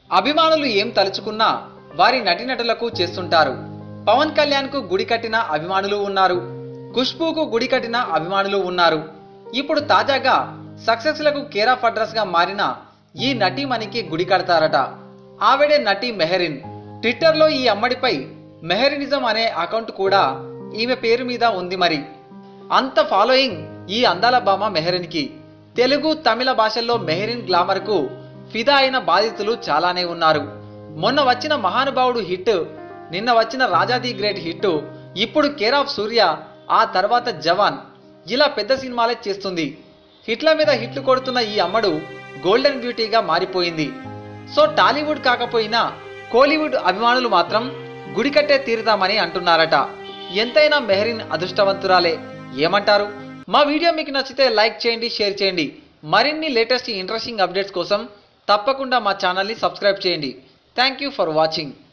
అభిమానులు ఏం తలుచుకున్నా వారి నటీనటులకు చేస్తుంటారు పవన్ కళ్యాణ్ కు గుడి కట్టిన అభిమానులు ఉన్నారు ఖుష్బూకు గుడి కట్టిన అభిమానులు ఉన్నారు ఇప్పుడు తాజాగా సక్సెస్ లకు కేర్ ఆఫ్ అడ్రస్ గా మారిన ఈ నటీమణికి గుడి కడతారట ఆవిడే నటి మెహరిన్ ట్విట్టర్లో ఈ అమ్మడిపై మెహరినిజం అనే అకౌంట్ కూడా ఈమె పేరు మీద ఉంది మరి అంత ఫాలోయింగ్ ఈ అందాల భామ మెహరిన్కి తెలుగు తమిళ భాషల్లో మెహరిన్ గ్లామర్కు ఫిదా అయిన బాధితులు చాలానే ఉన్నారు మొన్న వచ్చిన మహానుభావుడు హిట్ నిన్న వచ్చిన రాజాది గ్రేట్ హిట్ ఇప్పుడు కేర్ ఆఫ్ సూర్య ఆ తర్వాత జవాన్ ఇలా పెద్ద సినిమాలే చేస్తుంది హిట్ల మీద హిట్లు కొడుతున్న ఈ అమ్మడు గోల్డెన్ బ్యూటీగా మారిపోయింది సో టాలీవుడ్ కాకపోయినా కోలీవుడ్ అభిమానులు మాత్రం గుడి కట్టే తీరుతామని అంటున్నారట ఎంతైనా మెహరిన్ అదృష్టవంతురాలే ఏమంటారు మా వీడియో మీకు నచ్చితే లైక్ చేయండి షేర్ చేయండి మరిన్ని లేటెస్ట్ ఇంట్రెస్టింగ్ అప్డేట్స్ కోసం తప్పకుండా మా ఛానల్ని సబ్స్క్రైబ్ చేయండి థ్యాంక్ యూ ఫర్ వాచింగ్